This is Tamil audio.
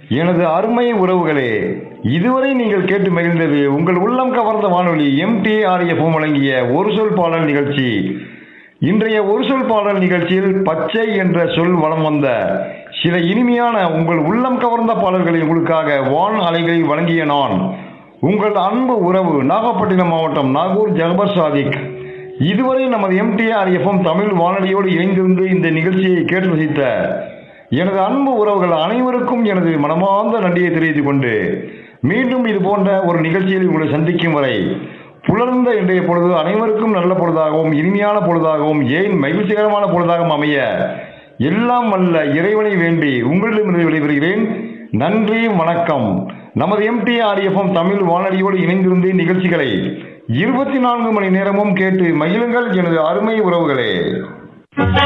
எனது அருமை உறவுகளே இதுவரை நீங்கள் கேட்டு மகிழ்ந்தது உங்கள் உள்ளம் கவர்ந்த வானொலி எம்டிஆர்எஃப் வழங்கிய ஒரு சொல் பாடல் நிகழ்ச்சி இன்றைய ஒரு சொல் பாடல் நிகழ்ச்சியில் பச்சை என்ற சொல் வலம் வந்த சில இனிமையான உங்கள் உள்ளம் கவர்ந்த பாடல்களை உங்களுக்காக வான் அலைகளில் வழங்கிய நான் உங்கள் அன்பு உறவு நாகப்பட்டினம் மாவட்டம் நாகூர் ஜகபர் சாதிக் இதுவரை நமது எம்டிஆர் எஃப்எம் தமிழ் வானொலியோடு இணைந்திருந்து இந்த நிகழ்ச்சியை கேட்டு ரசித்த எனது அன்பு உறவுகள் அனைவருக்கும் எனது மனமார்ந்த நன்றியை தெரிவித்துக் கொண்டு மீண்டும் இது போன்ற ஒரு நிகழ்ச்சியில் உங்களை சந்திக்கும் வரை புலர்ந்த இன்றைய பொழுது அனைவருக்கும் நல்ல பொழுதாகவும் இனிமையான பொழுதாகவும் ஏன் மகிழ்ச்சிகரமான பொழுதாகவும் அமைய எல்லாம் வல்ல இறைவனை வேண்டி உங்களிடமிருந்து விடைபெறுகிறேன் நன்றி வணக்கம் நமது எம்டிஆர்எஃப்எம் தமிழ் வானொலியோடு இணைந்திருந்து நிகழ்ச்சிகளை இருபத்தி நான்கு மணி நேரமும் கேட்டு மகிழுங்கள் எனது அருமை உறவுகளே